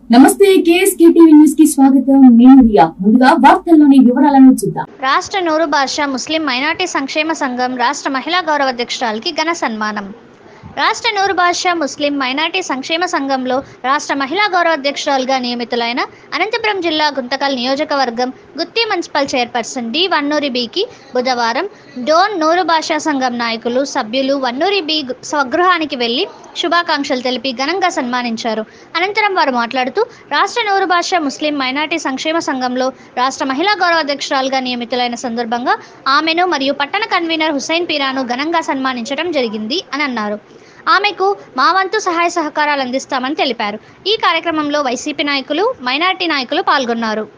నమస్తే KSK TV news కి స్వాగతం నేను రియా ముందుగా వార్తల్లోని వివరాలను చూద్దాం రాష్ట్ర నూరు భాష ముస్లిం మైనార్టీ సంక్షేమ సంఘం రాష్ట్ర మహిళా గౌరవ అధ్యక్షురాలకి ఘన సన్మానం రాష్ట్ర నూరు భాష ముస్లిం మైనార్టీ సంక్షేమ సంఘంలో రాష్ట్ర మహిళా గౌరవ అధ్యక్షురాలుగా నియమితులైన అనంతపురం జిల్లా గుంతకల్ నియోజకవర్గం Gooty municipal chairperson D Vannuri బికి బుధవారం డోన్ నూరు భాషా సంఘం నాయకులు సభ్యులు వన్నూరి బి స్వగృహానికి వెళ్లి శుభాకాంక్షలు తెలిపి ఘనంగా సన్మానించారు అనంతరం వారు మాట్లాడుతూ రాష్ట్ర నూరు భాష ముస్లిం మైనార్టీ సంక్షేమ సంఘంలో రాష్ట్ర మహిళా గౌరవ అధ్యక్షురాలుగా నియమితులైన సందర్భంగా ఆమెను మరియు పట్టణ కన్వీనర్ హుసైన్ పీరాను ఘనంగా సన్మానించడం జరిగింది అని అన్నారు ఆమెకు మా వంతు సహాయ సహకారాలు అందిస్తామని తెలిపారు ఈ కార్యక్రమంలో వైసీపీ నాయకులు మైనార్టీ నాయకులు పాల్గొన్నారు